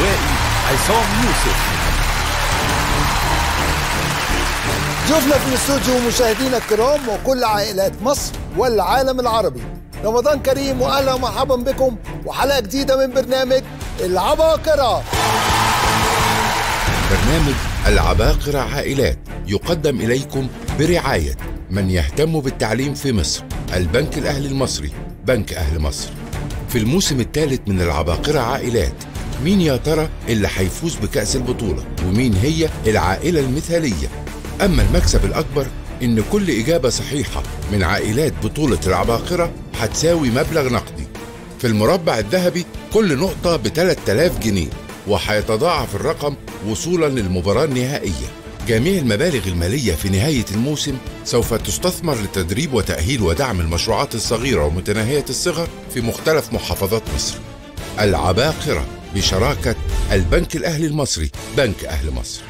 الروائي عصام يوسف ضيوفنا في الاستوديو مشاهدينا الكرام وكل عائلات مصر والعالم العربي رمضان كريم واهلا ومرحبا بكم وحلقه جديده من برنامج العباقره برنامج العباقرة عائلات يقدم إليكم برعاية من يهتم بالتعليم في مصر البنك الأهلي المصري بنك أهل مصر في الموسم الثالث من العباقرة عائلات مين يا ترى اللي هيفوز بكأس البطولة ومين هي العائلة المثالية أما المكسب الأكبر إن كل إجابة صحيحة من عائلات بطولة العباقرة هتساوي مبلغ نقدي في المربع الذهبي كل نقطة ب 3000 جنيه وهيتضاعف الرقم وصولا للمباراة النهائية جميع المبالغ المالية في نهاية الموسم سوف تستثمر لتدريب وتأهيل ودعم المشروعات الصغيرة ومتناهية الصغر في مختلف محافظات مصر العباقرة بشراكة البنك الأهلي المصري بنك أهل مصر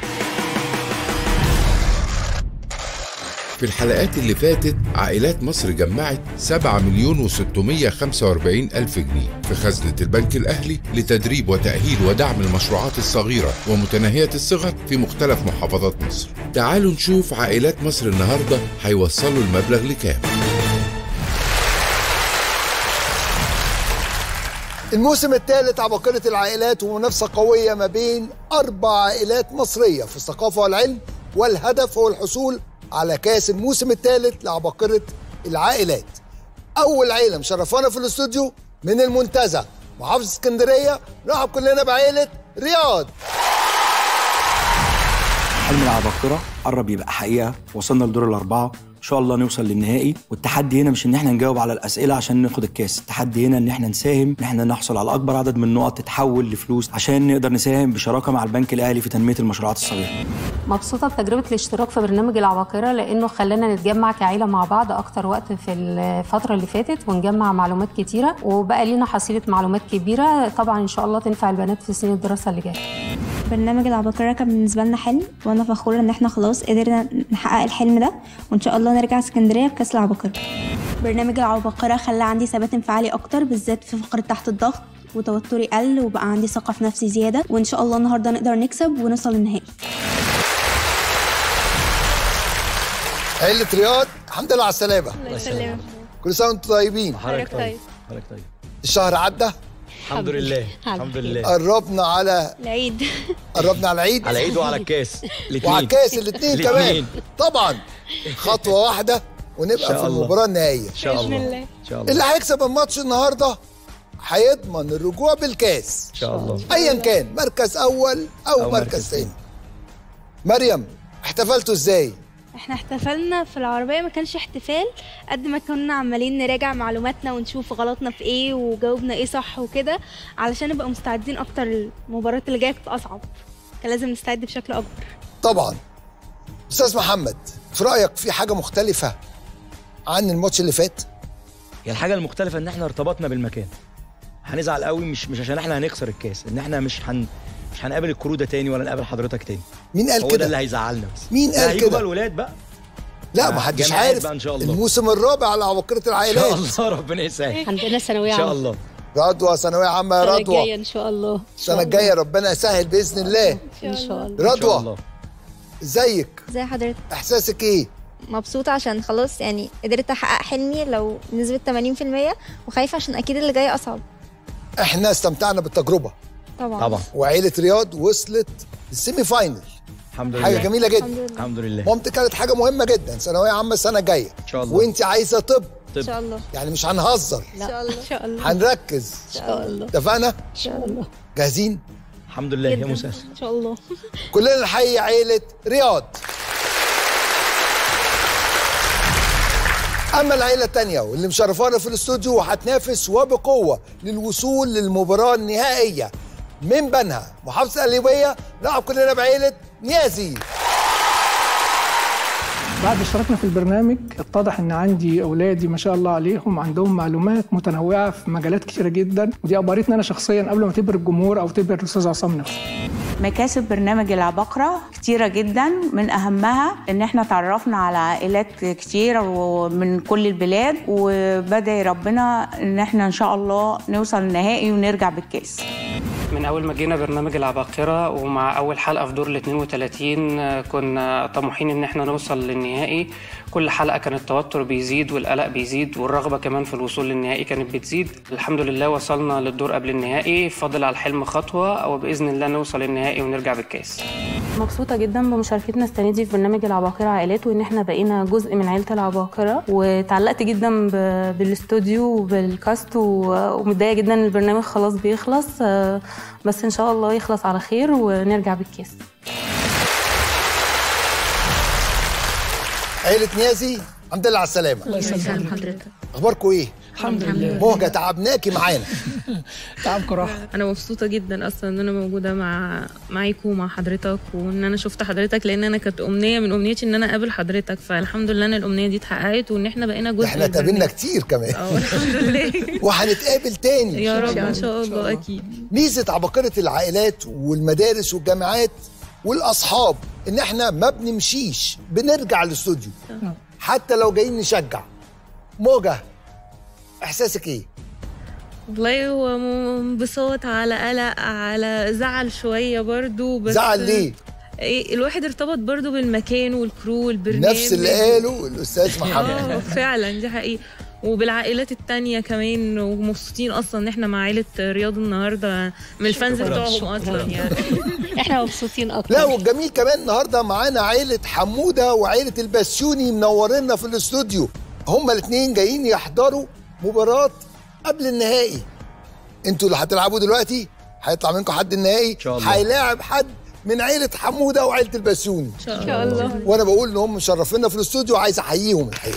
في الحلقات اللي فاتت عائلات مصر جمعت 7 مليون و645 ألف جنيه في خزنة البنك الأهلي لتدريب وتأهيل ودعم المشروعات الصغيرة ومتناهية الصغر في مختلف محافظات مصر تعالوا نشوف عائلات مصر النهاردة هيوصلوا المبلغ لكام الموسم الثالث عباقرة العائلات ومنافسة قوية ما بين أربع عائلات مصرية في الثقافة والعلم والهدف هو الحصول على كاس الموسم الثالث لعباقرة العائلات أول عيلة مشرفانا في الاستوديو من المنتزه محافظة اسكندرية نرحب كلنا بعيلة رياض حلم العباقرة قرب يبقى حقيقة وصلنا لدور الأربعة إن شاء الله نوصل للنهائي والتحدي هنا مش إن إحنا نجاوب على الأسئلة عشان ناخد الكاس التحدي هنا إن إحنا نساهم إن إحنا نحصل على أكبر عدد من النقط تتحول لفلوس عشان نقدر نساهم بشراكة مع البنك الأهلي في تنمية المشروعات الصغيرة مبسوطة بتجربة الاشتراك في برنامج العباقرة لأنه خلانا نتجمع كعيلة مع بعض أكتر وقت في الفترة اللي فاتت ونجمع معلومات كتيرة وبقى لينا حصيلة معلومات كبيرة طبعا إن شاء الله تنفع البنات في سنين الدراسة اللي جاية برنامج العباقرة كان بالنسبة لنا حلم وأنا فخورة إن إحنا خلاص قدرنا نحقق الحلم ده وإن شاء الله نرجع اسكندرية بكأس العباقرة برنامج العباقرة خلى عندي ثبات انفعالي أكتر بالذات في فقرة تحت الضغط وتوتري قل وبقى عندي ثقة في نفسي زيادة وإن شاء الله النهاردة نقدر نكسب ونوصل للنهائي عيلة رياض الحمد لله على السلامة الله يسلمك كل سنة وانتم طيبين حضرتك طيب حضرتك طيب الشهر عدى الحمد لله الحمد لله قربنا على العيد قربنا على العيد على العيد وعلى الكاس وعلى الكاس الاثنين كمان الاتنين. طبعا خطوة واحدة ونبقى شاء في الله. المباراة النهائية إن شاء الله الله. إن شاء الله اللي هيكسب الماتش النهارده هيضمن الرجوع بالكاس إن شاء الله ايا كان مركز اول او, أو مركز مركز ثاني مريم احتفلتوا ازاي احنا احتفلنا في العربية ما كانش احتفال قد ما كنا عمالين نراجع معلوماتنا ونشوف غلطنا في ايه وجاوبنا ايه صح وكده علشان نبقى مستعدين اكتر المباراة اللي جاية كانت اصعب كان لازم نستعد بشكل اكبر طبعا استاذ محمد في رايك في حاجه مختلفه عن الماتش اللي فات هي الحاجة المختلفة إن إحنا ارتبطنا بالمكان هنزعل قوي مش مش عشان إحنا هنخسر الكاس إن إحنا مش هن مش هنقابل الكرو ده تاني ولا نقابل حضرتك تاني مين قال هو ده اللي كده هيزعلنا بس مين لا، قال هيجوا كده؟ بقى الولاد بقى لا آه، ما حدش جماعات عارف بقى إن شاء الله. الموسم الرابع على عباقره إن شاء العائلات الله ربنا يسهل عندنا ثانوية إن شاء عامة الله رضوى ثانويه عامه يا السنة الجاية رضوى إن شاء الله السنه الجايه ربنا يسهل باذن الله إن شاء الله إن شاء رضوى الله ازيك ازي حضرتك احساسك ايه مبسوطة عشان خلاص يعني قدرت أحقق حلمي لو نسبة 80% وخايفة عشان أكيد اللي جاي أصعب احنا استمتعنا بالتجربه طبعا طبعا وعيله رياض وصلت السيمي فاينل الحمد حاجه لله جميله الحمد جدا لله الحمد لله مامتك قالت حاجه مهمه جدا ثانويه عامه السنه الجايه إن شاء الله وانت عايزه طب إن شاء الله يعني مش هنهزر إن شاء الله ان شاء الله هنركز إن شاء الله اتفقنا إن شاء الله جاهزين الحمد لله يا جداً. مسهل ان شاء الله كلنا نحيي عيله رياض اما العيله التانية واللي مشرفانا في الاستوديو وهتنافس وبقوه للوصول للمباراه النهائيه من بنها محافظه القليوبيه نلعب كلنا بعيله نيازي بعد اشتراكنا في البرنامج اتضح ان عندي اولادي ما شاء الله عليهم عندهم معلومات متنوعه في مجالات كتيره جدا ودي ابهرتني انا شخصيا قبل ما تبهر الجمهور او تبهر الاستاذ عصام نفسه مكاسب برنامج العباقرة كتيرة جدا من أهمها إن إحنا تعرفنا على عائلات كتيرة ومن كل البلاد وبدأ ربنا إن إحنا إن شاء الله نوصل النهائي ونرجع بالكاس من أول ما جينا برنامج العباقرة ومع أول حلقة في دور ال 32 آه، كنا طموحين إن احنا نوصل للنهائي كل حلقة كان التوتر بيزيد والقلق بيزيد والرغبة كمان في الوصول للنهائي كانت بتزيد الحمد لله وصلنا للدور قبل النهائي فاضل على الحلم خطوة وبإذن الله نوصل النهائي ونرجع بالكاس مبسوطة جدا بمشاركتنا السنة دي في برنامج العباقرة عائلات وإن إحنا بقينا جزء من عيلة العباقرة وتعلقت جدا ب- بالاستوديو وبالكاست و- ومتضايقة جدا إن البرنامج خلاص بيخلص آه، بس إن شاء الله يخلص على خير ونرجع بالكاس عيلة نيازي الحمد لله على السلامة الله يسلم حضرتك اخباركم ايه؟ الحمد لله. مهجة تعبناكي معانا تعبكم راحه انا مبسوطه جدا اصلا ان انا موجوده مع معاكم ومع حضرتك وان انا شفت حضرتك لان انا كانت امنيه من امنيتي ان انا اقابل حضرتك فالحمد لله ان الامنيه دي اتحققت وان احنا بقينا جزء احنا من اتقابلنا البرنامج. كتير كمان اه الحمد لله وهنتقابل تاني يا رب ان شاء الله اكيد ميزة عباقرة العائلات والمدارس والجامعات والأصحاب إن إحنا ما بنمشيش بنرجع الاستوديو حتى لو جايين نشجع موجة إحساسك إيه؟ والله هو م- انبساط على قلق على زعل شويه برضو بس زعل ليه؟ إيه الواحد ارتبط برضو بالمكان والكرو والبرنامج نفس اللي قاله الأستاذ اه محمد فعلا دي حقيقة وبالعائلات التانية كمان ومبسوطين اصلا ان احنا مع عائلة رياض النهارده من الفانز شكراً. بتوعهم اصلا يعني احنا مبسوطين اكتر لا والجميل كمان النهارده معانا عيلة حمودة وعيلة البسيوني منورينا في الاستوديو هما الاثنين جايين يحضروا مباراة قبل النهائي انتوا اللي هتلعبوا دلوقتي هيطلع منكم حد النهائي شاء الله. هيلاعب حد من عيلة حمودة وعيلة البسيوني ان شاء الله وانا بقول ان هم مشرفينا في الاستوديو عايز احييهم الحقيقه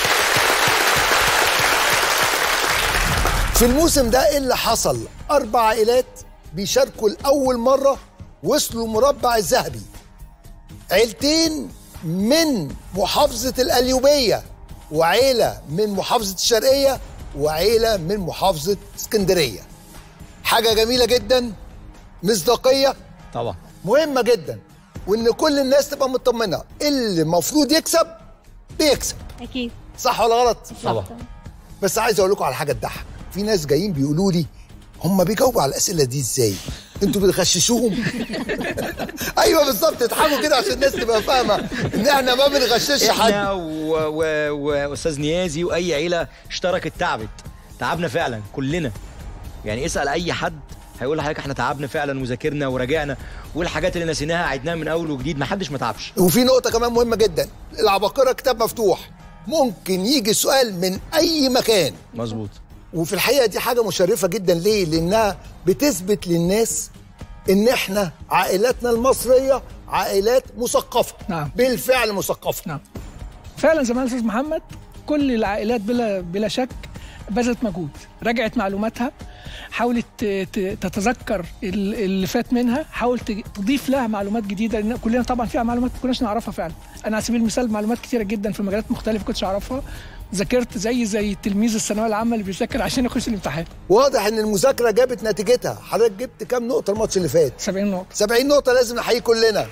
في الموسم ده ايه اللي حصل اربع عائلات بيشاركوا لاول مره وصلوا مربع الذهبي عيلتين من محافظه القليوبيه وعيله من محافظه الشرقيه وعيله من محافظه اسكندريه حاجه جميله جدا مصداقيه طبعا مهمه جدا وان كل الناس تبقى مطمنه اللي المفروض يكسب بيكسب اكيد صح ولا غلط طبعا بس عايز اقول لكم على حاجه تضحك في ناس جايين بيقولوا لي هم بيجاوبوا على الاسئله دي ازاي انتوا بتغششوهم ايوه بالظبط اضحكوا كده عشان الناس تبقى فاهمه ان احنا ما بنغشش حد احنا و- و- واستاذ نيازي واي عيله اشتركت تعبت تعبنا فعلا كلنا يعني اسال اي حد هيقول لحضرتك احنا تعبنا فعلا وذاكرنا وراجعنا والحاجات اللي نسيناها عدناها من اول وجديد ما حدش ما تعبش وفي نقطه كمان مهمه جدا العباقره كتاب مفتوح ممكن يجي سؤال من اي مكان مظبوط وفي الحقيقه دي حاجه مشرفه جدا ليه لانها بتثبت للناس ان احنا عائلاتنا المصريه عائلات مثقفه نعم. بالفعل مثقفه نعم فعلا زي ما قال الاستاذ محمد كل العائلات بلا بلا شك بذلت مجهود راجعت معلوماتها حاولت ت- ت- تتذكر ال- اللي فات منها حاولت تضيف لها معلومات جديده لان كلنا طبعا فيها معلومات ما كناش نعرفها فعلا انا على سبيل المثال معلومات كتيره جدا في مجالات مختلفه كنتش اعرفها ذاكرت زي زي تلميذ الثانويه العامه اللي بيذاكر عشان يخش الامتحان واضح ان المذاكره جابت نتيجتها حضرتك جبت كام نقطه الماتش اللي فات 70 نقطه 70 نقطه لازم نحيي كلنا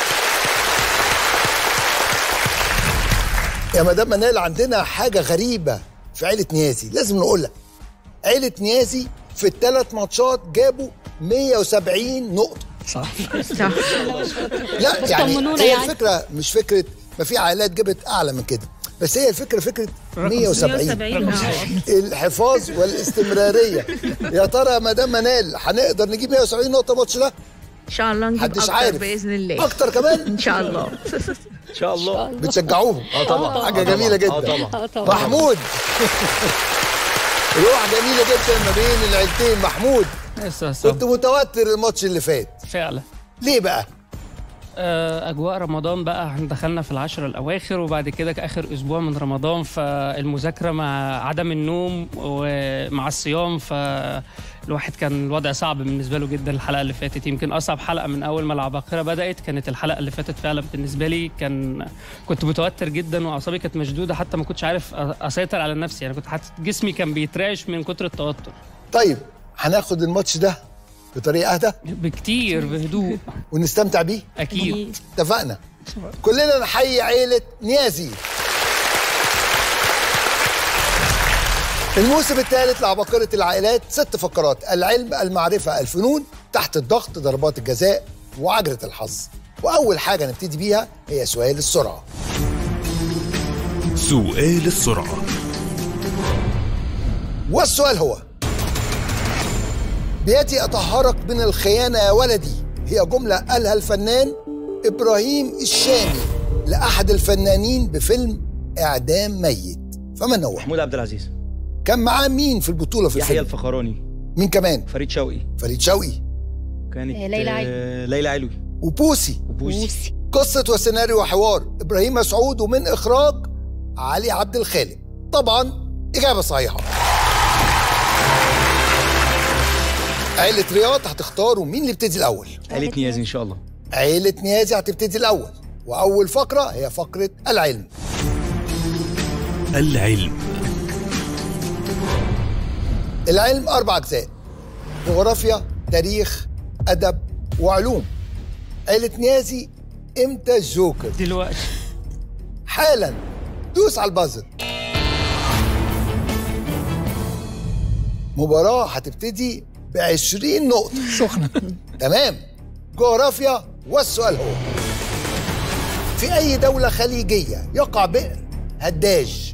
يا مدام منال عندنا حاجه غريبه في عيله نيازي لازم نقولها عيله نيازي في الثلاث ماتشات جابوا 170 نقطه صح صح لا بس يعني طمنونا هي يعني. الفكره مش فكره ما في عائلات جابت اعلى من كده بس هي الفكره فكره 170 170 اه الحفاظ والاستمراريه يا ترى يا مدام منال هنقدر نجيب 170 نقطه الماتش ده ان شاء الله نجيب محدش اكتر عارف. باذن الله اكتر كمان ان شاء الله ان شاء الله بتشجعوهم اه طبعا حاجه آه طبعاً. جميله جدا اه طبعا اه طبعا محمود روح جميله جدا ما بين العيلتين محمود كنت متوتر الماتش اللي فات فعلا ليه بقى آه، اجواء رمضان بقى احنا دخلنا في العشر الاواخر وبعد كده اخر اسبوع من رمضان فالمذاكره مع عدم النوم ومع الصيام فالواحد كان الوضع صعب بالنسبه له جدا الحلقه اللي فاتت يمكن اصعب حلقه من اول ما العباقره بدات كانت الحلقه اللي فاتت فعلا بالنسبه لي كان كنت متوتر جدا واعصابي كانت مشدوده حتى ما كنتش عارف أ- اسيطر على نفسي يعني كنت حاسس جسمي كان بيترعش من كتر التوتر طيب هناخد الماتش ده بطريقه اهدى بكتير بهدوء ونستمتع بيه اكيد اتفقنا كلنا نحيي عيلة نيازي الموسم الثالث لعباقرة العائلات ست فقرات العلم المعرفة الفنون تحت الضغط ضربات الجزاء وعجلة الحظ وأول حاجة نبتدي بيها هي سؤال السرعة سؤال السرعة والسؤال هو بيدي أطهرك من الخيانة يا ولدي هي جملة قالها الفنان إبراهيم الشامي لأحد الفنانين بفيلم إعدام ميت فمن هو؟ محمود عبد العزيز كان معاه مين في البطولة في يحيى الفيلم؟ الفخراني مين كمان؟ فريد شوقي فريد شوقي كانت آه، ليلى علوي. آه، ليلى علوي وبوسي وبوسي قصة وسيناريو وحوار إبراهيم مسعود ومن إخراج علي عبد الخالق طبعا إجابة صحيحة عيلة رياض هتختاروا مين اللي يبتدي الأول عيلة نيازي ان شاء الله عيلة نيازي هتبتدي الأول وأول فقرة هي فقرة العلم العلم العلم أربع أجزاء جغرافيا تاريخ أدب وعلوم عيلة نيازي إمتى الجوكر دلوقتي حالا دوس على البازر مباراة هتبتدي ب 20 نقطة سخنة تمام جغرافيا والسؤال هو في أي دولة خليجية يقع بئر هداج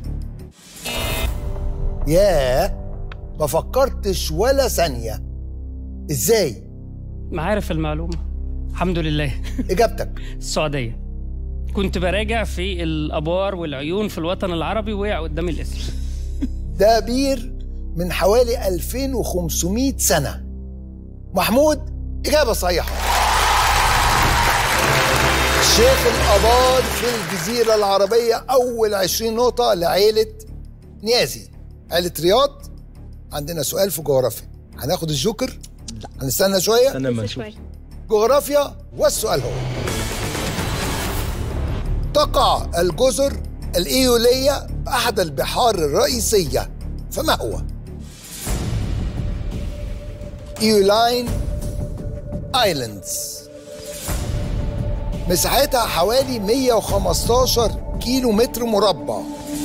ياه ما فكرتش ولا ثانية ازاي معارف المعلومة الحمد لله إجابتك السعودية كنت براجع في الأبوار والعيون في الوطن العربي وقع قدامي الاسم ده بير من حوالي 2500 سنة محمود إجابة صحيحة شيخ الأباض في الجزيرة العربية أول 20 نقطة لعيلة نيازي عيلة رياض عندنا سؤال في جغرافيا هناخد الجوكر هنستنى شوية استنى اما نشوف جغرافيا والسؤال هو تقع الجزر الإيولية بأحد البحار الرئيسية فما هو؟ إيولاين آيلاندز مساحتها حوالي 115 كيلو متر مربع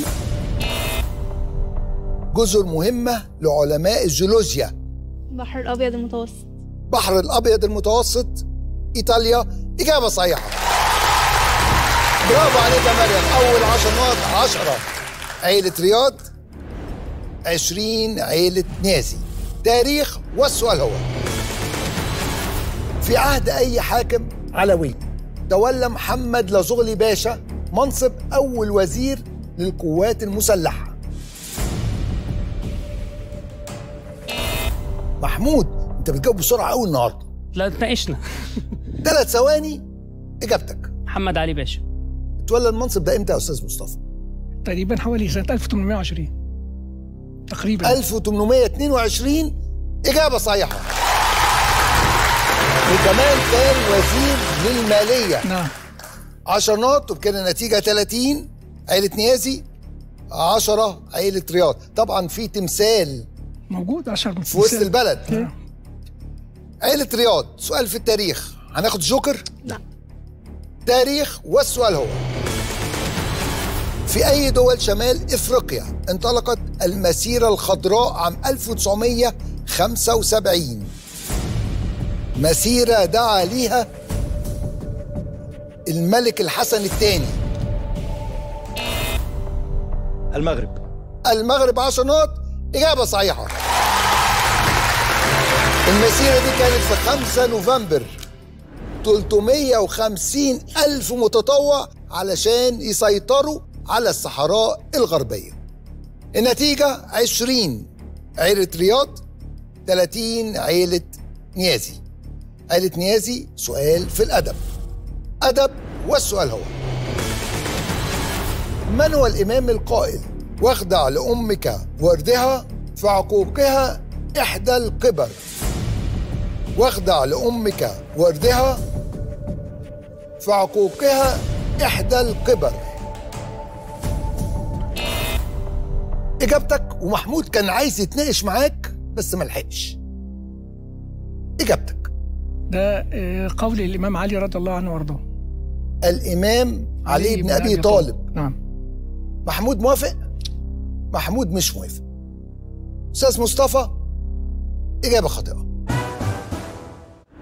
جزر مهمة لعلماء الجيولوجيا البحر الابيض المتوسط بحر الأبيض المتوسط إيطاليا إجابة صحيحة برافو عليك يا مريم أول 10 نقط 10 عيلة رياض 20 عيلة نازي تاريخ والسؤال هو في عهد أي حاكم علوي تولى محمد لزغلي باشا منصب أول وزير للقوات المسلحة محمود أنت بتجاوب بسرعة أوي النهاردة لا اتناقشنا ثلاث ثواني إجابتك محمد علي باشا تولى المنصب ده إمتى يا أستاذ مصطفى؟ تقريبا حوالي سنة 1820 تقريبا 1822 إجابة صحيحة وكمان كان وزير للمالية نعم 10 نقط وبكده النتيجة 30 عيلة نيازي 10 عيلة رياض طبعا في تمثال موجود 10 في وسط البلد عيلة رياض سؤال في التاريخ هناخد جوكر؟ لا تاريخ والسؤال هو في أي دول شمال إفريقيا انطلقت المسيرة الخضراء عام 1975 مسيرة دعا ليها الملك الحسن الثاني المغرب المغرب 10 نقط إجابة صحيحة المسيرة دي كانت في 5 نوفمبر 350 ألف متطوع علشان يسيطروا على الصحراء الغربية النتيجة 20 عيلة رياض 30 عيلة نيازي عيلة نيازي سؤال في الأدب أدب والسؤال هو من هو الإمام القائل واخدع لأمك وردها في عقوقها إحدى القبر واخدع لأمك وردها في عقوقها إحدى القبر إجابتك ومحمود كان عايز يتناقش معاك بس ما لحقش إجابتك ده آه، قول الإمام علي رضي الله عنه وارضاه الإمام علي بن أبي طالب نعم محمود موافق محمود مش موافق أستاذ مصطفى إجابة خاطئة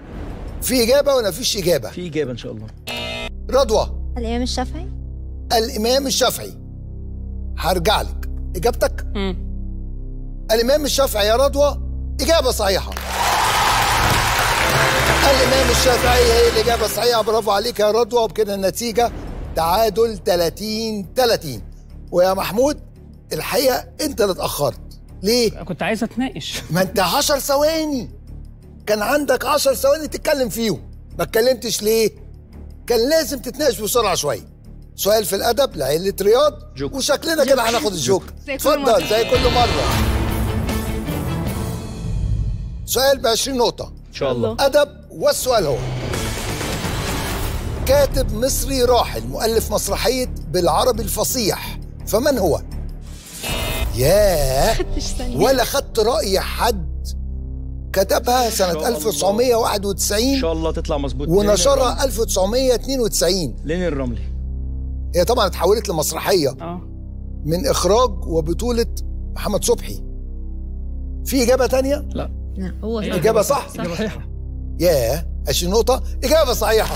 في اجابه ولا فيش اجابه في اجابه ان شاء الله رضوى الإمام الشافعي الامام الشافعي هرجع لك اجابتك الامام الشافعي يا رضوى اجابه صحيحه الامام الشافعي هي الاجابه الصحيحه برافو عليك يا رضوى وبكده النتيجه تعادل 30 30 ويا محمود الحقيقه انت اللي اتاخرت ليه كنت عايز اتناقش ما انت 10 ثواني كان عندك 10 ثواني تتكلم فيهم ما اتكلمتش ليه كان لازم تتناقش بسرعه شويه سؤال في الادب لعيله رياض وشكلنا كده هناخد الجوكر زي كل اتفضل مرة. زي كل مره سؤال ب 20 نقطه ان شاء الله ادب والسؤال هو كاتب مصري راحل مؤلف مسرحيه بالعربي الفصيح فمن هو ياه ولا خدت راي حد كتبها سنه شاء الله. 1991 ان شاء الله تطلع مظبوط ونشرها 1992 لين الرملي هي طبعا اتحولت لمسرحيه اه من اخراج وبطوله محمد صبحي في اجابه تانية لا هو اجابه صح صحيحه ياه 20 نقطه اجابه صحيحه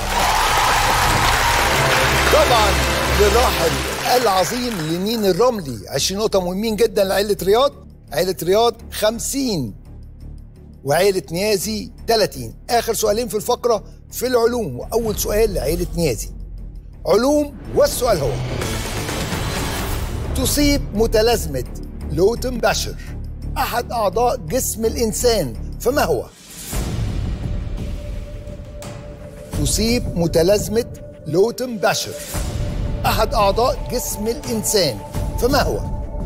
طبعا للراحل العظيم لنين الرملي 20 نقطه مهمين جدا لعيله رياض عيله رياض 50 وعيله نيازي 30 اخر سؤالين في الفقره في العلوم واول سؤال لعيله نيازي علوم والسؤال هو تصيب متلازمه لوتن باشر احد اعضاء جسم الانسان فما هو تصيب متلازمه لوتن باشر احد اعضاء جسم الانسان فما هو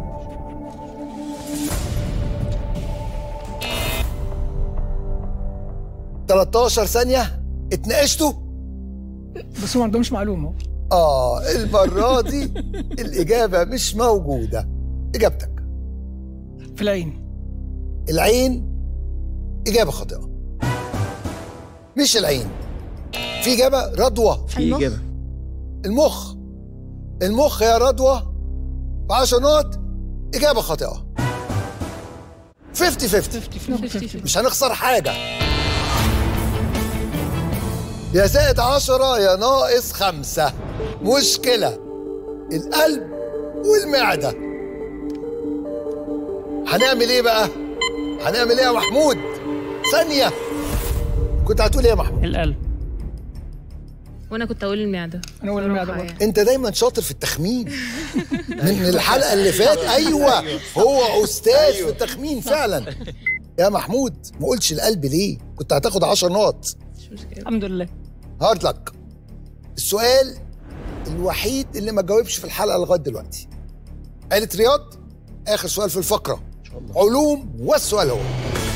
...13 ثانية اتناقشتوا؟ بس هم ما عندهمش معلومه آه المرة دي الإجابة مش موجودة إجابتك في العين العين إجابة خاطئة مش العين في إجابة رضوى في اجابه المخ المخ يا رضوى ب 10 نقط إجابة خاطئة 50 50 مش هنخسر حاجة يا زائد عشرة يا ناقص خمسة مشكلة القلب والمعدة هنعمل ايه بقى؟ هنعمل ايه يا محمود؟ ثانية كنت هتقول ايه يا محمود؟ القلب وانا كنت اقول المعده انا اقول المعده برضه انت دايما شاطر في التخمين من الحلقه اللي فات ايوه هو استاذ في التخمين فعلا يا محمود ما قلتش القلب ليه كنت هتاخد 10 نقط الحمد لله هارد لك السؤال الوحيد اللي ما جاوبش في الحلقه لغايه دلوقتي عيله رياض اخر سؤال في الفقره علوم والسؤال هو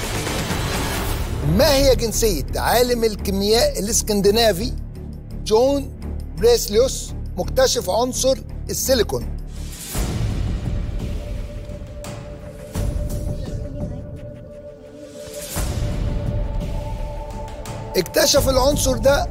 ما هي جنسيه عالم الكيمياء الاسكندنافي جون بريسليوس مكتشف عنصر السيليكون اكتشف العنصر ده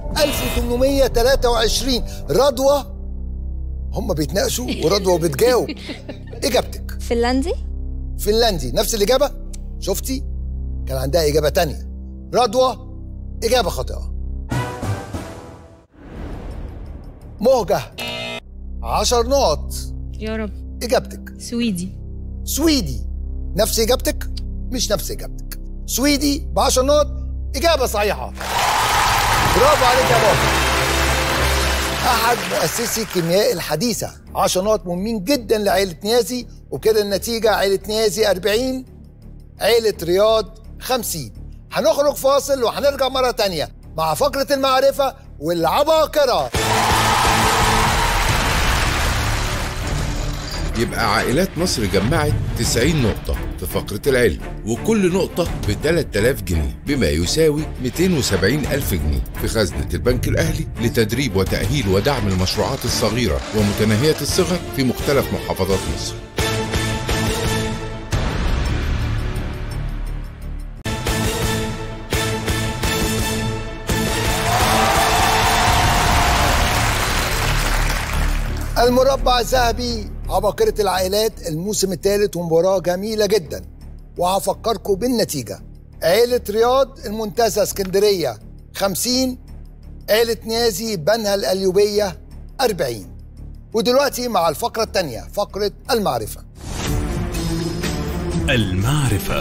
1823 رضوى هم بيتناقشوا ورضوى بتجاوب اجابتك فنلندي فنلندي نفس الاجابه شفتي كان عندها اجابه تانية رضوى اجابه خاطئه مهجه 10 نقط يا رب اجابتك سويدي سويدي نفس اجابتك مش نفس اجابتك سويدي ب 10 نقط اجابه صحيحه برافو عليك يا بابا احد مؤسسي الكيمياء الحديثه 10 نقط مهمين جدا لعائله نيازي وكده النتيجه عائله نيازي 40 عائله رياض 50 هنخرج فاصل وهنرجع مره تانية مع فقره المعرفه والعباقره يبقى عائلات مصر جمعت 90 نقطة في فقرة العلم وكل نقطة ب 3000 جنيه بما يساوي 270 ألف جنيه في خزنة البنك الأهلي لتدريب وتأهيل ودعم المشروعات الصغيرة ومتناهية الصغر في مختلف محافظات مصر المربع الذهبي عباقرة العائلات الموسم الثالث ومباراة جميلة جدا وهفكركم بالنتيجة عيلة رياض المنتزه اسكندرية 50 عيلة نيازي بنها الأليوبية 40 ودلوقتي مع الفقرة الثانية فقرة المعرفة المعرفة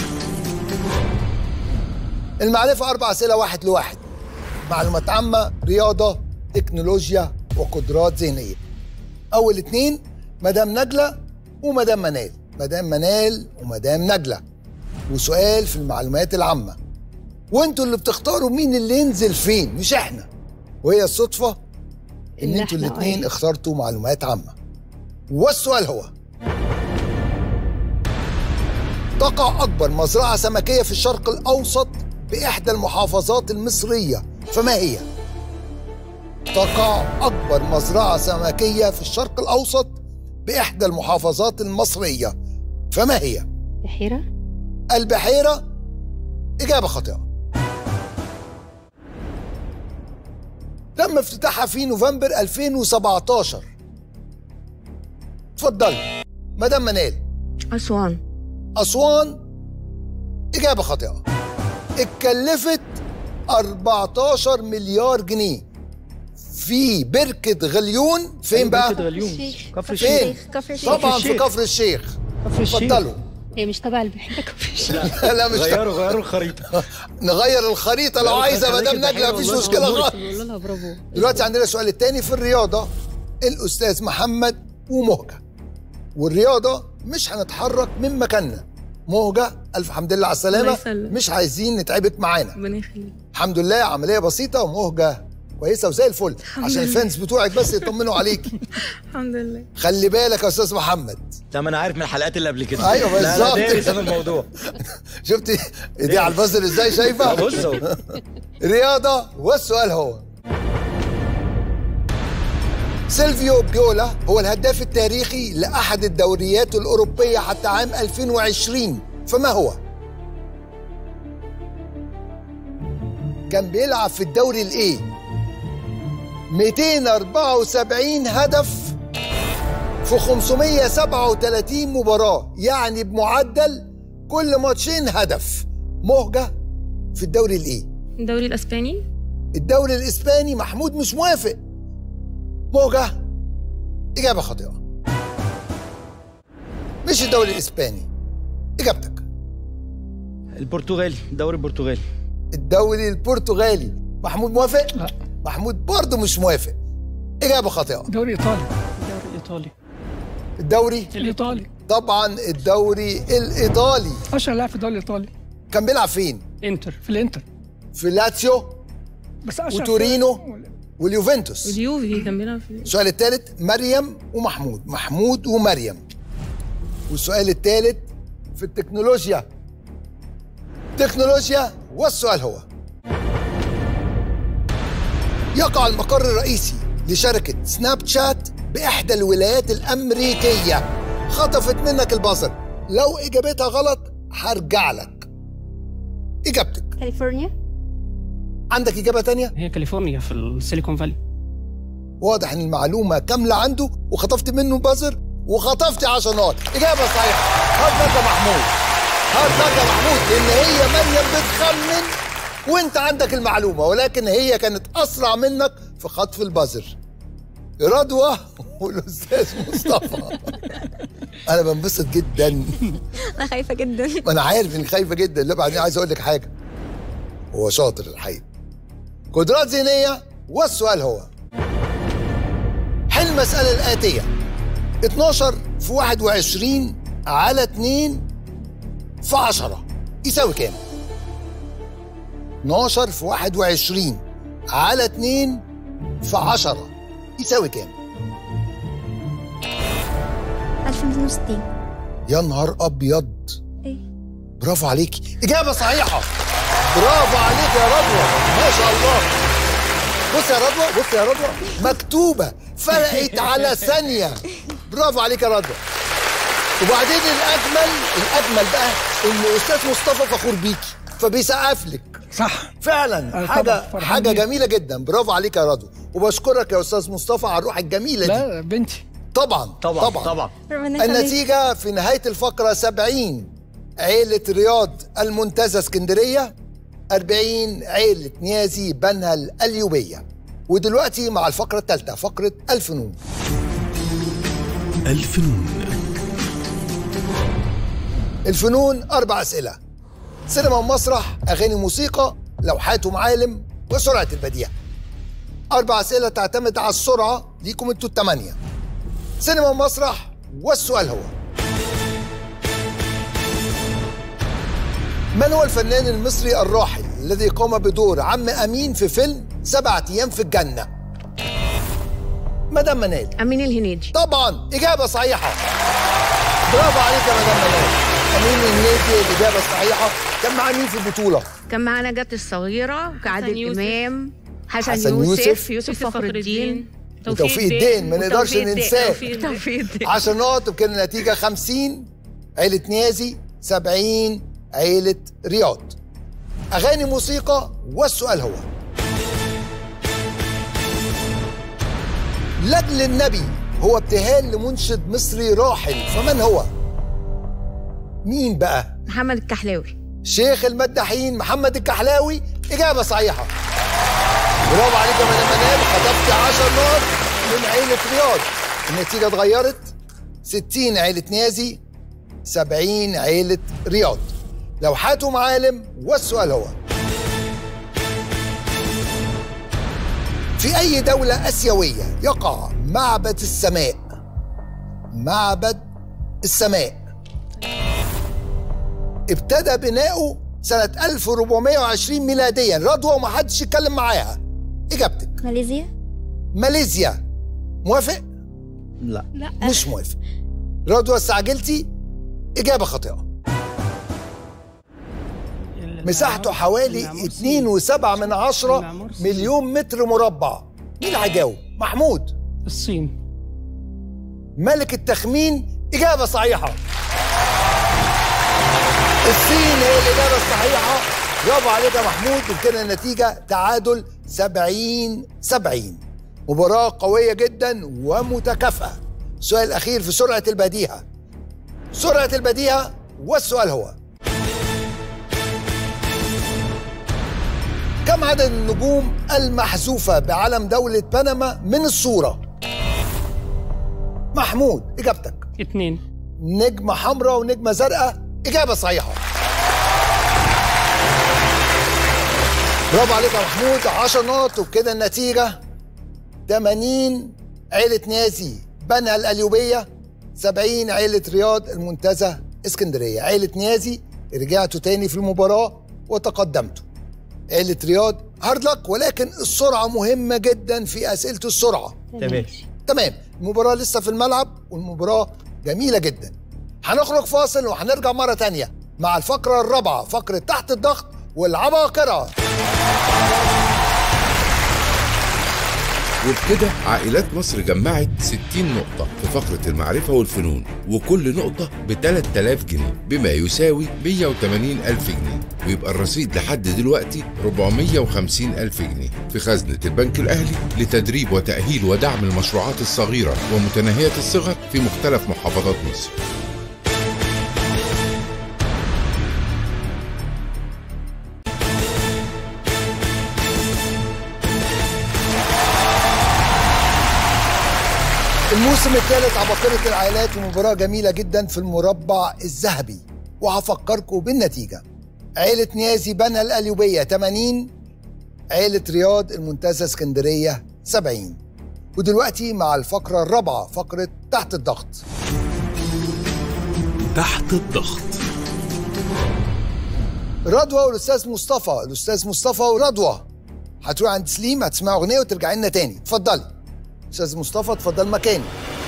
المعرفة أربع أسئلة واحد لواحد معلومات عامة رياضة تكنولوجيا وقدرات ذهنية أول اتنين مدام نجلة ومدام منال مدام منال ومدام نجلة وسؤال في المعلومات العامة وانتوا اللي بتختاروا مين اللي ينزل فين مش احنا وهي الصدفة ان إن انتوا إحنا الاتنين أيوة. اخترتوا معلومات عامة والسؤال هو تقع أكبر مزرعة سمكية في الشرق الأوسط بإحدى المحافظات المصرية فما هي؟ تقع أكبر مزرعة سمكية في الشرق الأوسط بإحدى المحافظات المصرية فما هي؟ بحيرة البحيرة إجابة خاطئة تم افتتاحها في نوفمبر 2017 اتفضلي مدام منال أسوان أسوان إجابة خاطئة اتكلفت 14 مليار جنيه في بركة غليون فين بقى؟ بركة غليون. كفر فين؟ الشيخ. كفر الشيخ. طبعا كفر في الشيخ. كفر الشيخ كفر الشيخ. اتفضلوا هي مش تبع البحيرة كفر الشيخ لا مش غيروا غيروا الخريطة نغير الخريطة لو غيروا عايزة الخريطة مدام البحيرة نجلة مفيش والله. مشكلة والله. خالص بقول لها برافو دلوقتي عندنا السؤال الثاني في الرياضة الأستاذ محمد ومهجة والرياضة مش هنتحرك من مكاننا مهجة ألف حمد لله على الله السلامة يسلمك. مش عايزين نتعبك معانا ربنا يخليك الحمد لله عملية بسيطة ومهجة كويسة وزي الفل عشان لله. الفانس بتوعك بس يطمنوا عليكي الحمد لله خلي بالك يا أستاذ محمد لا ما انا عارف من الحلقات اللي قبل كده أيوة لا بالظبط. لا دارس انا الموضوع شفتي دي على البازل ازاي شايفة بص اهو رياضة والسؤال هو سيلفيو بيولا هو الهداف التاريخي لأحد الدوريات الأوروبية حتى عام 2020 فما هو؟ كان بيلعب في الدوري الإيه؟ 274 هدف في 537 مباراة يعني بمعدل كل ماتشين هدف مهجة في الدوري الإيه؟ الدوري الاسباني الدوري الإسباني محمود مش موافق موجة إجابة خاطئة مش الدوري الإسباني إجابتك البرتغالي الدوري البرتغالي الدوري البرتغالي محمود موافق؟ لا. محمود برضه مش موافق إجابة خاطئة دوري ايطالي الدوري الايطالي الدوري الايطالي طبعا الدوري الإيطالي اشهر لاعب في الدوري الايطالي كان بيلعب فين؟ انتر في الانتر في لاتسيو بس اشهر وتورينو واليوفنتوس واليوفي كان بيلعب في السؤال الثالث مريم ومحمود محمود ومريم والسؤال الثالث في التكنولوجيا تكنولوجيا والسؤال هو يقع المقر الرئيسي لشركة سناب شات بإحدى الولايات الأمريكية خطفت منك البازر لو إجابتها غلط هرجع لك إجابتك كاليفورنيا عندك إجابة تانية؟ هي كاليفورنيا في السيليكون فالي واضح ان المعلومه كامله عنده وخطفت منه بازر وخطفت 10 نقط اجابه صحيحه هارد لك يا محمود هارد لك يا محمود لان هي مريم بتخمن وانت عندك المعلومه ولكن هي كانت اسرع منك في خطف البازر رضوى والاستاذ مصطفى انا بنبسط جدا انا خايفه جدا انا عارف انك خايفه جدا لا بعدين عايز اقول لك حاجه هو شاطر الحقيقه قدرات ذهنيه والسؤال هو حل المساله الاتيه 12 في 21 على 2 في 10 يساوي كام 12 في 21 على 2 في 10 يساوي كام 1260 يا نهار ابيض ايه برافو عليكي إجابة صحيحة برافو عليك يا رضوى ما شاء الله بص يا رضوى بص يا رضوى مكتوبة فرقت على ثانية برافو عليك يا رضوى وبعدين الأجمل الأجمل بقى إن أستاذ مصطفى فخور بيكي فبيسقف لك صح فعلا أنا حاجة طبعاً فرحان حاجة بيك. جميلة جدا برافو عليك يا رضوى وبشكرك يا أستاذ مصطفى على الروح الجميلة دي لا بنتي طبعا طبعا طبعا, طبعا ربنا يخليك النتيجة في نهاية الفقرة 70 عيلة رياض المنتزه اسكندرية 40 عيلة نيازي بنها الأليوبية ودلوقتي مع الفقرة الثالثة فقرة الفنون الفنون الفنون أربع أسئلة سينما ومسرح أغاني موسيقى لوحات ومعالم وسرعة البديهة أربع أسئلة تعتمد على السرعة ليكم أنتوا الثمانية سينما ومسرح والسؤال هو من هو الفنان المصري الراحل الذي قام بدور عم أمين في فيلم سبعة أيام في الجنة مدام منال أمين الهنيدي طبعا إجابة صحيحة برافو عليك يا مدام منال أمين الهنيدي الإجابة الصحيحة كان مع مين في البطولة؟ كان معانا جت الصغيرة وعادل يوسف. إمام حسن, حسن يوسف يوسف. يوسف فخر الدين وتوفيق الدين ما نقدرش وتوفيق الدين. ننساه توفيق الدين 10 نقط وكان النتيجة 50 عيلة نيازي 70 عيلة رياض أغاني موسيقى والسؤال هو لجل النبي هو ابتهال لمنشد مصري راحل فمن هو؟ مين بقى؟ محمد الكحلاوي شيخ المداحين محمد الكحلاوي إجابة صحيحة برافو عليك يا مدام منال خطفتي 10 نقط من عيلة رياض النتيجة اتغيرت 60 عيلة نيازي 70 عيلة رياض لوحات ومعالم والسؤال هو في أي دولة آسيوية يقع معبد السماء معبد السماء ابتدى بناؤه سنة 1420 ميلاديا رضوى ومحدش يتكلم معاها إجابتك ماليزيا ماليزيا موافق؟ لا لا مش موافق رضوى استعجلتي إجابة خاطئة مساحته حوالي 2.7 من عشرة مليون متر مربع مين هيجاوب؟ محمود الصين ملك التخمين إجابة صحيحة الصين هي الإجابة الصحيحة برافو عليك يا محمود وكده النتيجة تعادل 70 70 مباراة قوية جدا ومتكافئة السؤال الأخير في سرعة البديهة سرعة البديهة والسؤال هو كم عدد النجوم المحذوفة بعلم دولة بنما من الصورة؟ محمود إجابتك اتنين نجمة حمراء ونجمة زرقاء إجابة صحيحة برافو عليك يا محمود 10 نقط وبكده النتيجة 80 عيلة نازي بنها الأليوبية 70 عيلة رياض المنتزه اسكندرية عيلة نازي رجعتوا تاني في المباراة وتقدمتوا عيلة رياض هارد لك ولكن السرعة مهمة جدا في أسئلة السرعة تمام تمام المباراة لسه في الملعب والمباراة جميلة جدا هنخرج فاصل وهنرجع مرة تانية مع الفقرة الرابعة فقرة تحت الضغط والعباقرة وبكده عائلات مصر جمعت 60 نقطة في فقرة المعرفة والفنون وكل نقطة ب 3000 جنيه بما يساوي 180 ألف جنيه ويبقى الرصيد لحد دلوقتي 450 ألف جنيه في خزنة البنك الأهلي لتدريب وتأهيل ودعم المشروعات الصغيرة ومتناهية الصغر في مختلف محافظات مصر الموسم الثالث عباقرة العائلات ومباراة جميلة جدا في المربع الذهبي وهفكركم بالنتيجة عيلة نيازي بنها الأليوبية 80 عيلة رياض المنتزه اسكندرية 70 ودلوقتي مع الفقرة الرابعة فقرة تحت الضغط تحت الضغط رضوى والاستاذ مصطفى الاستاذ مصطفى ورضوى هتروح عند سليم هتسمع اغنيه وترجعي لنا تاني اتفضلي استاذ مصطفى اتفضل مكاني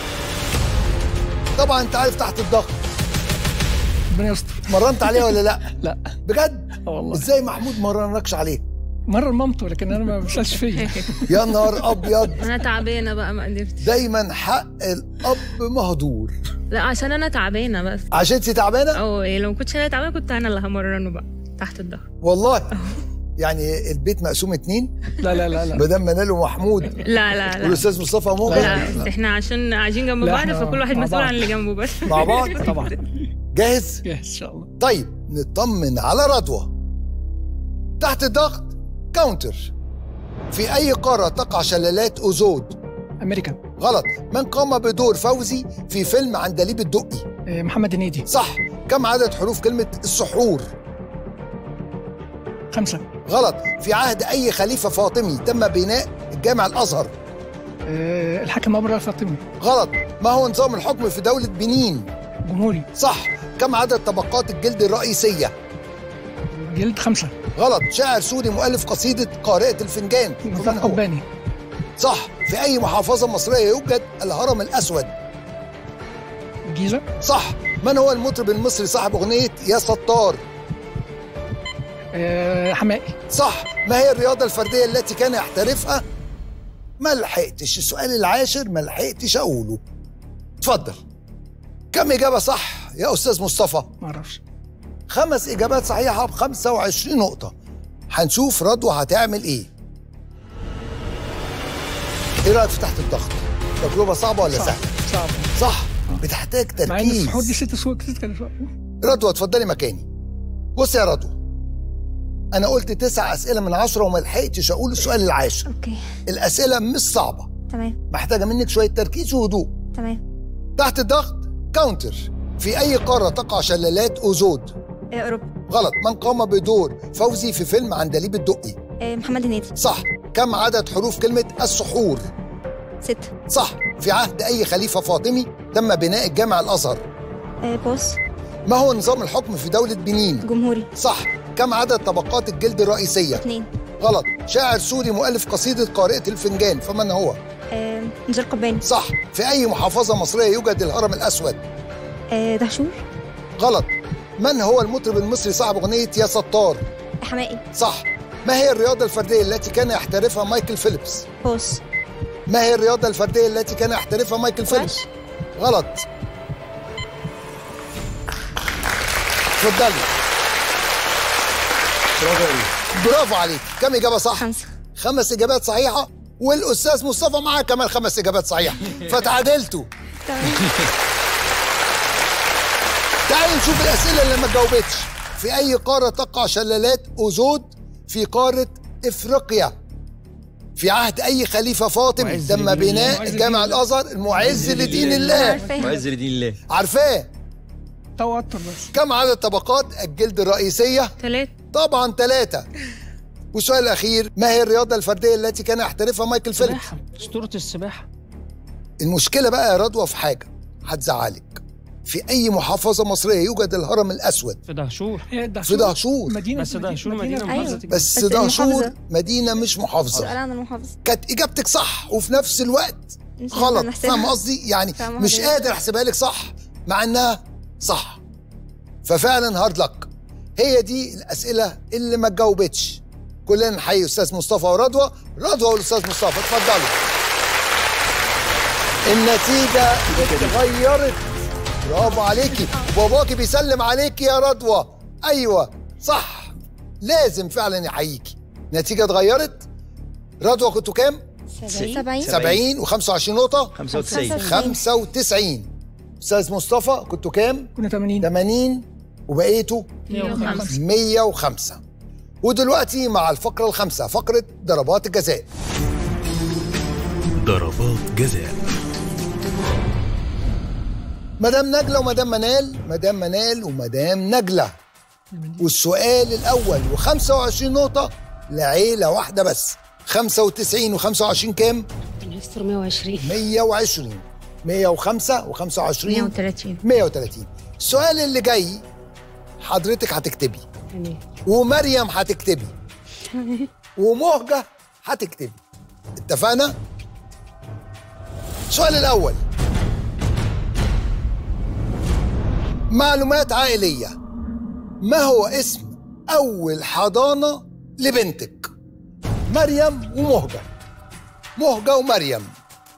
طبعا انت عارف تحت الضغط ربنا يستر مرنت عليها ولا لا لا بجد اه والله ازاي محمود ما مرنكش عليه مره مامته لكن انا ما بسالش فيا يا نهار ابيض انا تعبانه بقى ما قدرتش دايما حق الاب مهدور لا عشان انا تعبانه بس عشان انت تعبانه اه إيه، لو ما كنتش انا تعبانه كنت انا اللي همرنه بقى تحت الضغط والله يعني البيت مقسوم اتنين لا لا لا لا مدام منال ومحمود لا لا لا والاستاذ مصطفى موجود لا بس احنا عشان قاعدين جنب لا، بعض احنا فكل واحد مع مسؤول بعض. عن اللي جنبه بس مع بعض طبعا جاهز جاهز ان شاء الله طيب نطمن على رضوى تحت الضغط كاونتر في أي قارة تقع شلالات أوزود امريكا غلط من قام بدور فوزي في فيلم عندليب الدقي آه، محمد هنيدي صح كم عدد حروف كلمة السحور خمسة غلط في عهد أي خليفة فاطمي تم بناء الجامع الأزهر آه، الحاكم أبو الفاطمي غلط ما هو نظام الحكم في دولة بنين جمهوري صح كم عدد طبقات الجلد الرئيسية جلد خمسة غلط شاعر سوري مؤلف قصيدة قارئة الفنجان مفتاح قباني صح في أي محافظة مصرية يوجد الهرم الأسود الجيزة صح من هو المطرب المصري صاحب أغنية يا ستار آه، حمائي صح ما هي الرياضة الفردية التي كان يحترفها ما لحقتش السؤال العاشر ما لحقتش أقوله اتفضل كم إجابة صح يا أستاذ مصطفى معرفش خمس إجابات صحيحة ب 25 نقطة هنشوف رضوى هتعمل إيه إيه رأيك في تحت الضغط تجربة صعبة ولا صعب. سهلة صعب صح بتحتاج مع ان السحور دي تركيز ست سوق كتير كان رضوى اتفضلي مكاني بص يا رضوى أنا قلت تسع أسئلة من عشرة وما لحقتش أقول السؤال العاشر اوكي الأسئلة مش صعبة تمام محتاجة منك شوية تركيز وهدوء تمام تحت الضغط كاونتر في أي قارة تقع شلالات أوزود آه، اوروبا غلط من قام بدور فوزي في فيلم عندليب الدقي آه، محمد هنيدي صح كم عدد حروف كلمة السحور ستة صح في عهد أي خليفة فاطمي تم بناء الجامع الأزهر آه، بوس ما هو نظام الحكم في دولة بنين جمهوري صح كم عدد طبقات الجلد الرئيسية اثنين غلط شاعر سوري مؤلف قصيدة قارئة الفنجان فمن هو آه، نزار قباني صح في أي محافظة مصرية يوجد الهرم الأسود آه، دهشور غلط من هو المطرب المصري صاحب أغنية يا ستار حمائي صح ما هي الرياضة الفردية التي كان يحترفها مايكل فيليبس بوس ما هي الرياضة الفردية التي كان يحترفها مايكل فيليبس غلط اتفضلي برافو عليك كم إجابة صح؟ خمسة خمس إجابات صحيحة والأستاذ مصطفى معاه كمان خمس إجابات صحيحة فتعادلتوا تمام تعالوا نشوف الأسئلة اللي ما جاوبتش في أي قارة تقع شلالات أوزود في قارة إفريقيا في عهد أي خليفة فاطمي معز تم لدين بناء الله. الجامع الأزهر المعز لدين الله عارفاها معز لدين الله عارفاه توتر بس كم عدد طبقات الجلد الرئيسية؟ ثلاثة طبعا ثلاثة والسؤال الأخير ما هي الرياضة الفردية التي كان يحترفها مايكل فيليبس؟ سباحة أسطورة السباحة المشكلة بقى يا رضوى في حاجة هتزعلك في أي محافظة مصرية يوجد الهرم الأسود في دهشور هي في دهشور مدينة بس دهشور مدينة أيوة. محافظة بس بس دهشور المحافظة. مدينة مش محافظة سؤال عن المحافظة كانت إجابتك صح وفي نفس الوقت مش غلط هنحسبها. فاهم قصدي يعني فاهمة مش حضرتك. قادر أحسبها لك صح مع إنها صح ففعلا هارد لك هي دي الأسئلة اللي ما تجاوبتش كلنا نحيي أستاذ مصطفى ورضوى رضوى والأستاذ مصطفى اتفضلوا النتيجة اتغيرت برافو عليكي باباكي بيسلم عليكي يا رضوى أيوة صح لازم فعلا يحييكي نتيجة اتغيرت رضوى كنتوا كام؟ سبعين 70 و25 نقطة 95 95 أستاذ مصطفى كنتوا كام؟ كنا 80 80 وبقيتوا 105 105 ودلوقتي مع الفقرة الخامسة فقرة ضربات الجزاء ضربات جزاء مدام نجلة ومدام منال مدام منال ومدام نجلة والسؤال الأول و25 نقطة لعيلة واحدة بس 95 و25 كام؟ يستر 120 120 105 و25 130 130 السؤال اللي جاي حضرتك هتكتبي تمام ومريم هتكتبي ومهجة هتكتبي اتفقنا؟ السؤال الأول معلومات عائلية ما هو اسم أول حضانة لبنتك؟ مريم ومهجة مهجة ومريم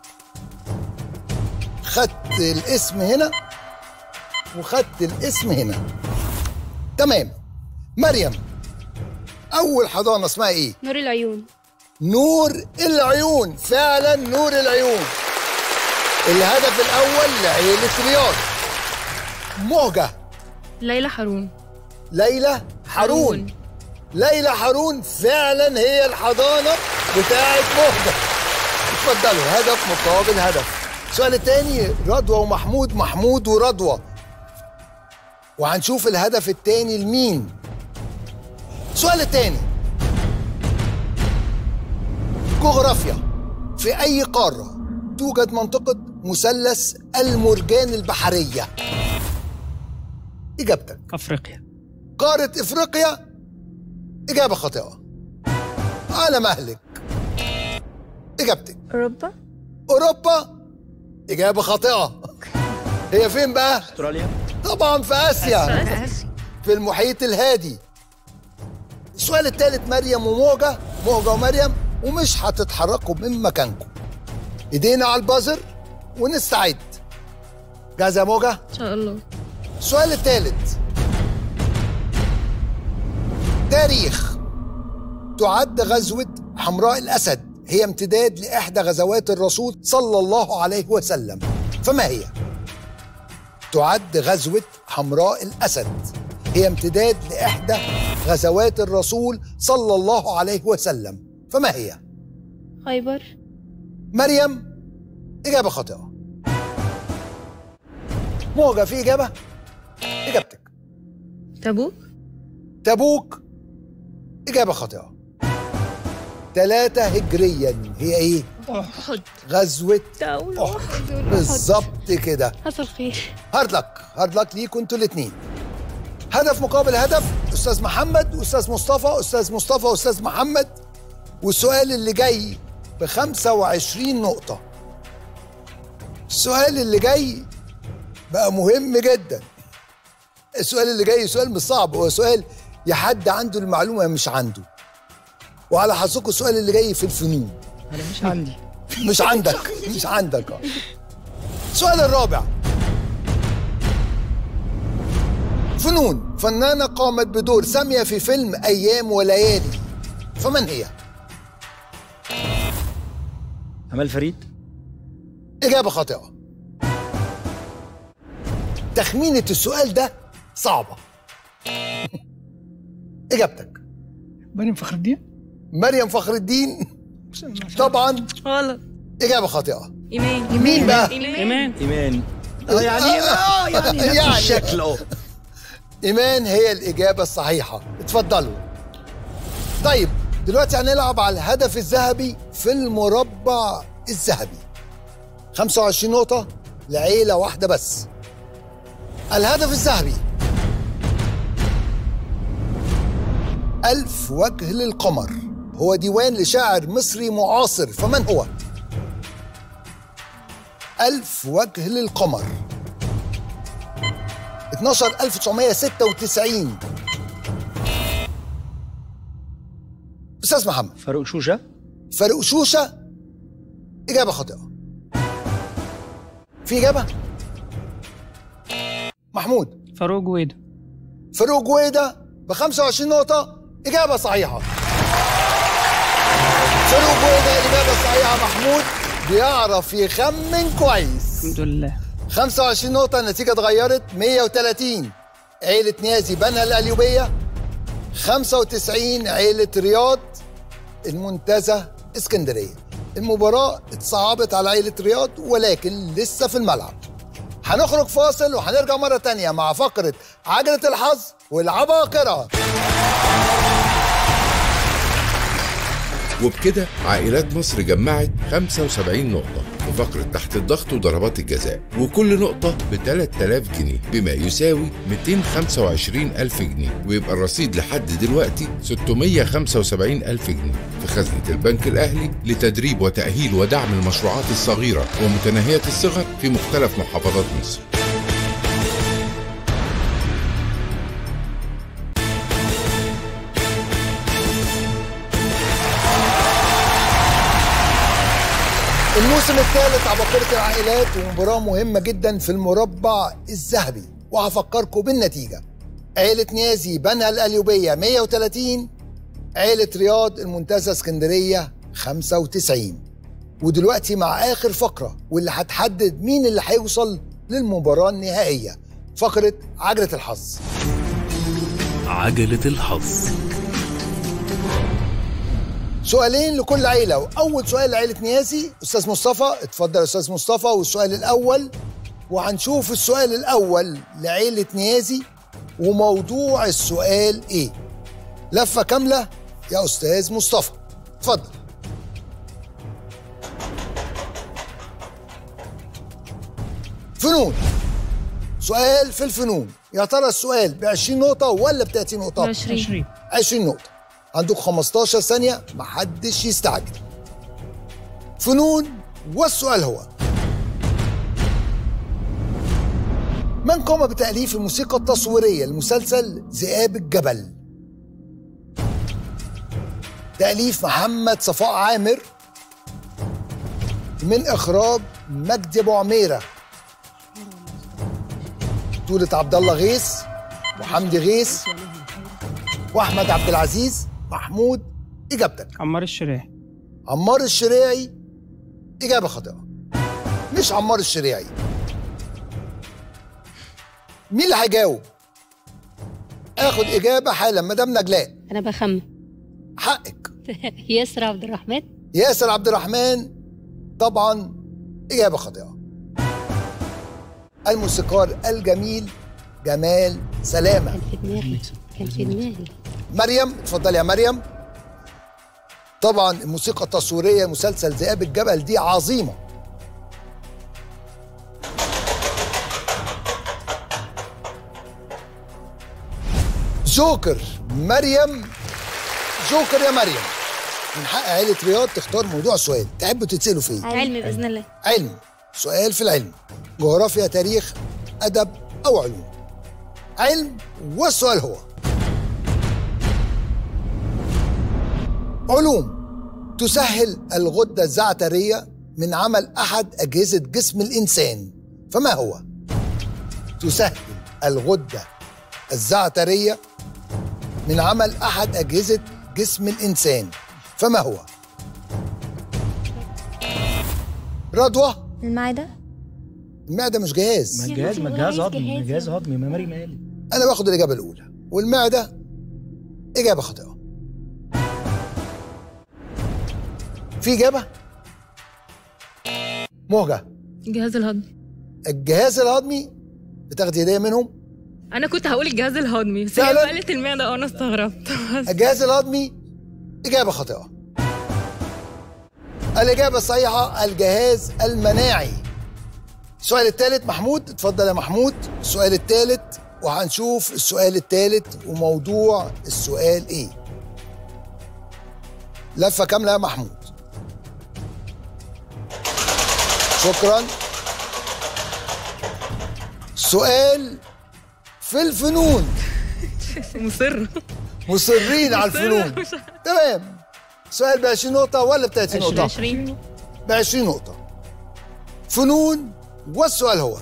خدت الاسم هنا وخدت الاسم هنا تمام مريم أول حضانة اسمها إيه؟ نور العيون نور العيون فعلا نور العيون الهدف الأول لعيلة رياض مهجة ليلى حرون ليلى حرون ليلى حارون فعلا هي الحضانة بتاعت مهجة اتفضلوا هدف مقابل هدف السؤال التاني رضوى ومحمود محمود ورضوى وهنشوف الهدف التاني لمين السؤال التاني جغرافيا في أي قارة توجد منطقة مثلث المرجان البحرية إجابتك افريقيا قارة إفريقيا إجابة خاطئة على مهلك إجابتك أوروبا أوروبا إجابة خاطئة هي فين بقى؟ استراليا طبعا في آسيا آسيا. في المحيط الهادي السؤال الثالث مريم وموجة موجة ومريم ومش هتتحركوا من مكانكم ايدينا على البازر ونستعد جاهزة يا موجة؟ ان شاء الله السؤال الثالث تاريخ تعد غزوة حمراء الأسد هي امتداد لإحدى غزوات الرسول صلى الله عليه وسلم فما هي؟ تعد غزوة حمراء الأسد هي امتداد لإحدى غزوات الرسول صلى الله عليه وسلم فما هي؟ خيبر مريم إجابة خاطئة موجة في إجابة؟ إجابتك تبوك تبوك إجابة خاطئة ثلاثة هجريا هي إيه؟ أحد غزوة دولة أحد بالظبط كده حصل خير هارد لك هارد لك ليكوا انتوا الاثنين هدف مقابل هدف استاذ محمد استاذ مصطفى استاذ مصطفى استاذ محمد والسؤال اللي جاي ب 25 نقطة السؤال اللي جاي بقى مهم جدا السؤال اللي جاي سؤال مش صعب هو سؤال يا حد عنده المعلومة يا مش عنده وعلى حظكم السؤال اللي جاي في الفنون انا مش عندي مش عندك مش عندك اه السؤال الرابع فنون فنانة قامت بدور سامية في فيلم أيام وليالي فمن هي؟ امال فريد إجابة خاطئة تخمينة السؤال ده صعبة إجابتك مريم فخر الدين مريم فخر الدين طبعا غلط إجابة خاطئة ايمان مين بقى؟ ايمان ايمان اه يعني اه يعني نفس يعني. الشكل اه إيمان هي الإجابة الصحيحة اتفضلوا طيب دلوقتي هنلعب على الهدف الذهبي في المربع الذهبي 25 نقطة لعيلة واحدة بس الهدف الذهبي ألف وجه للقمر هو ديوان لشاعر مصري معاصر فمن هو؟ ألف وجه للقمر 12996 أستاذ محمد فاروق شوشه فاروق شوشة إجابة خاطئة في إجابة؟ محمود فاروق جويدة فاروق جويدة ب 25 نقطة إجابة صحيحة فاروق جويدة إجابة صحيحة محمود بيعرف يخمن كويس الحمد لله 25 نقطة النتيجة اتغيرت 130 عيلة نيازي بنها القليوبية 95 عيلة رياض المنتزه اسكندرية المباراة اتصعبت على عيلة رياض ولكن لسه في الملعب هنخرج فاصل وهنرجع مرة تانية مع فقرة عجلة الحظ والعباقرة وبكده عائلات مصر جمعت 75 نقطة في فقرة تحت الضغط وضربات الجزاء وكل نقطة ب 3000 جنيه بما يساوي 225 ألف جنيه ويبقى الرصيد لحد دلوقتي 675 ألف جنيه في خزنة البنك الأهلي لتدريب وتأهيل ودعم المشروعات الصغيرة ومتناهية الصغر في مختلف محافظات مصر الموسم الثالث عباقرة العائلات ومباراة مهمة جدا في المربع الذهبي وهفكركم بالنتيجة عيلة نيازي بنها القليوبية 130 عيلة رياض المنتزه اسكندرية 95 ودلوقتي مع آخر فقرة واللي هتحدد مين اللي هيوصل للمباراة النهائية فقرة عجلة الحظ عجلة الحظ سؤالين لكل عيله واول سؤال لعيله نيازي استاذ مصطفى اتفضل يا استاذ مصطفى والسؤال الاول وهنشوف السؤال الاول لعيله نيازي وموضوع السؤال ايه لفه كامله يا استاذ مصطفى اتفضل فنون سؤال في الفنون يا ترى السؤال ب 20 نقطة ولا ب 30 نقطة؟ ب 20. 20 نقطة عندك 15 ثانية محدش يستعجل فنون والسؤال هو من قام بتأليف الموسيقى التصويرية لمسلسل ذئاب الجبل؟ تأليف محمد صفاء عامر من إخراج مجدي أبو عميرة بطولة عبد الله غيث وحمدي غيث واحمد عبد العزيز محمود اجابتك عمار الشراعي عمار الشريعي اجابه خاطئه مش عمار الشريعي مين اللي هيجاوب اخد اجابه حالا مدام نجلاء انا بخمن حقك ياسر عبد الرحمن ياسر عبد الرحمن طبعا اجابه خاطئه الموسيقار الجميل جمال سلامه في دماغي كان في دماغي مريم اتفضلي يا مريم طبعا الموسيقى التصويريه مسلسل ذئاب الجبل دي عظيمه جوكر مريم جوكر يا مريم من حق عيلة رياض تختار موضوع سؤال تحبوا تتسألوا فيه علم باذن الله علم سؤال في العلم جغرافيا تاريخ أدب أو علوم علم والسؤال هو علوم تسهل الغدة الزعترية من عمل أحد أجهزة جسم الإنسان فما هو؟ تسهل الغدة الزعترية من عمل أحد أجهزة جسم الإنسان فما هو؟ رضوى المعدة المعدة مش جهاز ما جهاز ما جهاز هضمي جهاز هضمي ما مريم قالت أنا باخد الإجابة الأولى والمعدة إجابة خاطئة في إجابة؟ مهجة الجهاز الهضمي الجهاز الهضمي بتاخدي هدية منهم انا كنت هقول الجهاز الهضمي بس هي فعلاً؟ قالت المعده وانا استغربت الجهاز الهضمي إجابة خاطئة الإجابة الصحيحة الجهاز المناعي السؤال الثالث محمود اتفضل يا محمود السؤال الثالث وهنشوف السؤال الثالث وموضوع السؤال ايه لفة كاملة يا محمود شكرا سؤال في الفنون مصر مصرين على الفنون تمام سؤال ب 20 نقطة ولا ب 30 نقطة؟ 20 ب 20 نقطة فنون والسؤال هو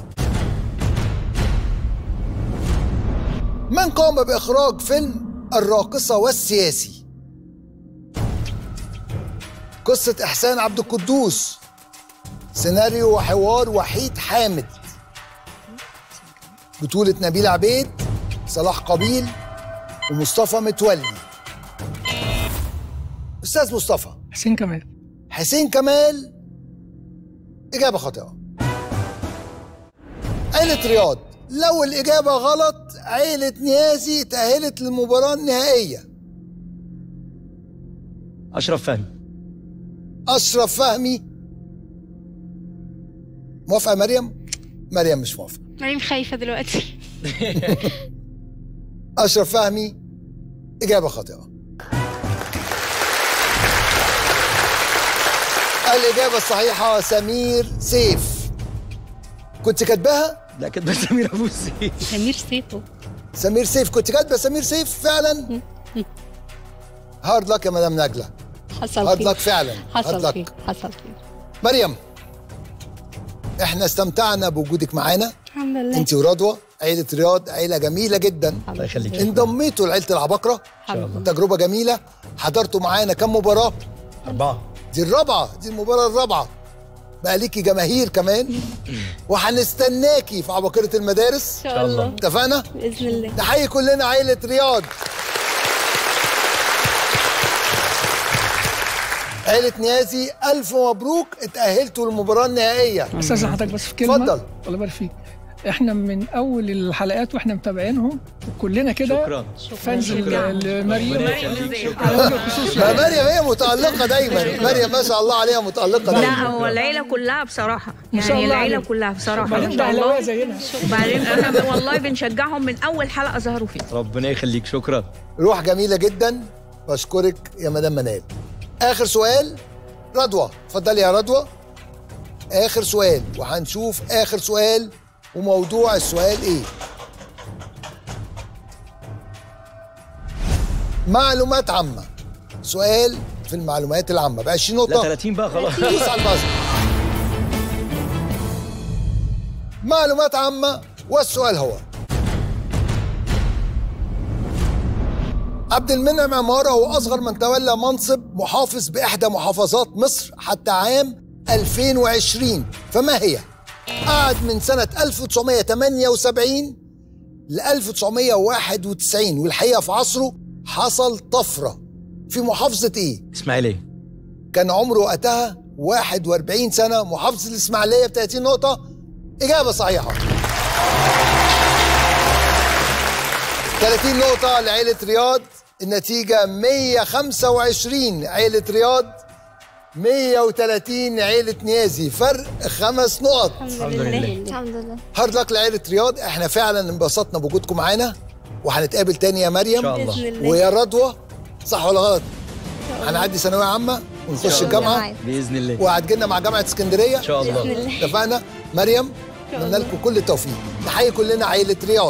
من قام بإخراج فيلم الراقصة والسياسي قصة إحسان عبد القدوس سيناريو وحوار وحيد حامد بطولة نبيل عبيد صلاح قبيل ومصطفى متولي أستاذ مصطفى حسين كمال حسين كمال إجابة خاطئة عيلة رياض لو الإجابة غلط عيلة نيازي تأهلت للمباراة النهائية اشرف فهمي أشرف فهمي موافقة يا مريم؟ مريم مش موافقة مريم خايفه دلوقتي أشرف فهمي إجابة خاطئة الإجابة الصحيحة سمير سيف كنت كاتباها؟ لا كاتبه سمير ابو السيف سمير سيفو سمير سيف كنت كاتبة سمير سيف فعلا؟ هارد لك يا مدام نجلة حصل هارد خير لك فعلا هارد حصل لك خير حصل خير مريم احنا استمتعنا بوجودك معانا الحمد لله انت ورضوى عيلة رياض عيلة جميلة جدا الله يخليك انضميتوا لعيلة العباقرة ان شاء الله تجربة جميلة حضرتوا معانا كم مباراة اربعه دي الرابعة دي المباراة الرابعة بقى ليكي جماهير كمان وهنستناكي في عباقرة المدارس ان شاء الله اتفقنا؟ باذن الله نحيي كلنا عيلة رياض عيلة نيازي ألف مبروك اتأهلتوا للمباراة النهائية استاذ حضرتك بس في كلمه اتفضل الله يبارك فيك احنا من اول الحلقات واحنا متابعينهم وكلنا كده شكراً. فانز شكراً. لمريم ربنا يخليك. على وجه الخصوص ما مريم هي متألقة دايما مريم ما شاء الله عليها متألقة لا دايما هو العيله كلها بصراحه ما شاء يعني الله العيله عليك. كلها بصراحه وبعدين ما شاء ده أهلاوية الله زينا وبعدين كنا والله بنشجعهم من اول حلقه ظهروا فيها ربنا يخليك شكرا روح جميلة جدا بشكرك يا مدام منال آخر سؤال رضوى اتفضلي يا رضوى آخر سؤال وهنشوف آخر سؤال وموضوع السؤال إيه معلومات عامة سؤال في المعلومات العامة ب 20 نقطة لا 30 بقى خلاص دوس على البازل معلومات عامة والسؤال هو عبد المنعم عمارة هو أصغر من تولى منصب محافظ بإحدى محافظات مصر حتى عام 2020 فما هي؟ قعد من سنة 1978 ل 1991 والحقيقة في عصره حصل طفرة في محافظة إيه؟ اسماعيليه كان عمره وقتها 41 سنة محافظة الإسماعيلية ب 30 نقطة إجابة صحيحة 30 نقطة لعيلة رياض النتيجة 125 عيلة رياض 130 عيلة نيازي فرق خمس نقط الحمد لله الحمد لله هارد لك لعيلة رياض احنا فعلا انبسطنا بوجودكم معانا وهنتقابل تاني يا مريم إن شاء الله. بإذن الله. ويا رضوى صح ولا غلط؟ هنعدي ثانوية عامة ونخش الجامعة باذن الله وهتجينا مع جامعة اسكندرية ان شاء الله بإذن الله. اتفقنا مريم اتمنى لكم كل التوفيق نحيي كلنا عيلة رياض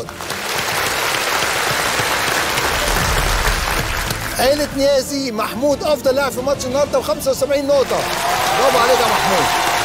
عيلة نيازي محمود أفضل لاعب في ماتش النهاردة ب 75 نقطة برافو عليك يا محمود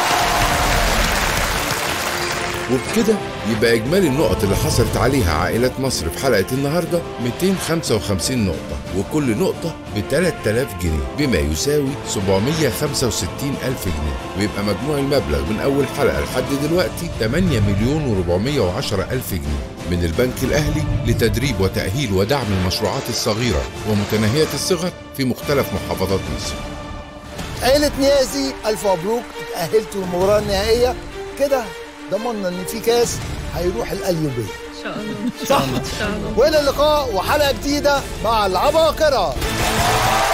وبكده يبقى إجمالي النقط اللي حصلت عليها عائلات مصر في حلقة النهاردة 255 نقطة وكل نقطة ب 3000 جنيه بما يساوي 765 ألف جنيه ويبقى مجموع المبلغ من أول حلقة لحد دلوقتي 8 مليون و410 ألف جنيه من البنك الأهلي لتدريب وتأهيل ودعم المشروعات الصغيرة ومتناهية الصغر في مختلف محافظات مصر عيلة نيازي ألف مبروك اتأهلتوا للمباراة النهائية كده ضمننا إن في كاس هيروح القليوبية ان شاء الله صح ان شاء الله والى اللقاء وحلقة جديدة مع العباقرة